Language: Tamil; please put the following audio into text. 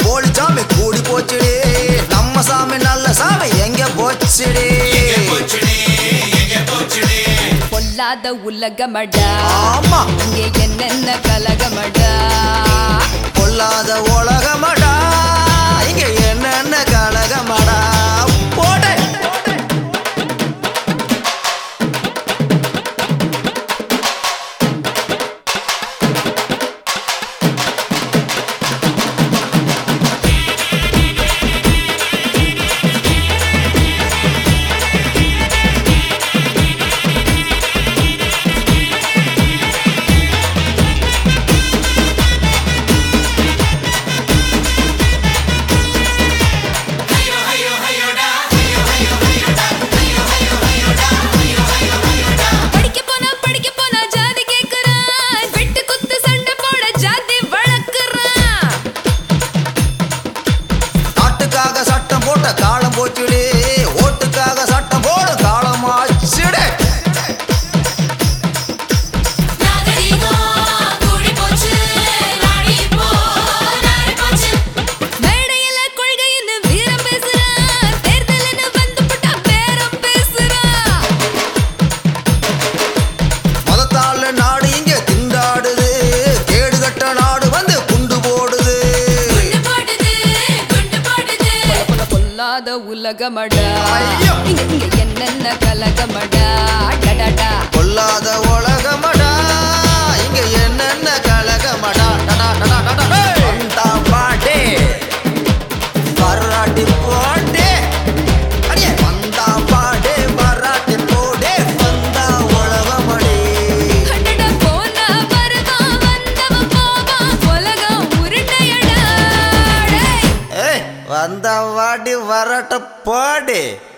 போலி சாமி கூடி போச்சுடி நம்ம சாமி நல்ல சாமி எங்க போச்சுடி பொல்லாத உலகமடா ஆமா இங்கே என்னென்ன கலகமடா பொல்லாத உலகமடா இங்க என்னென்ன கலகமடா போடு படிக்க போனா படிக்க போனா ஜாதி கேக்குறான் வெட்டு குத்து சண்டை போட ஜாதி வளர்க்குறான் நாட்டுக்காக சட்டம் போட்ட காலம் போச்சுடி ஓட்டுக்காக சட்டம் போட காலம் ஆச்சுடே மேடையில கொள்கைன்னு வீரம் பேசுறான் தேர்தல்னு வந்து புட்டா பேரம் பேசுறான் மதத்தால நாடு இங்க திண்டாடுது கேடு கட்ட நாடு வந்து குண்டு போடுது பொல பொல்லாத உலகமடா ஐயோ! இங்க இங்க என்னென்ன கலகமடா டடடா பொல்லாத உலகமடா இங்க என்னென்ன கலகமடா டடா, டடா, டடா, டேய். வந்தா பாட்டே வராட்டி போட்டே அடியே வந்தா பாடே வராட்டி போடே வந்தா உலகமடே அடடா போனா வருவான் வந்தவன் போவான் உலகம் உருண்டையடா டேய் ஏய் வந்தா வாடி வரட்ட போடு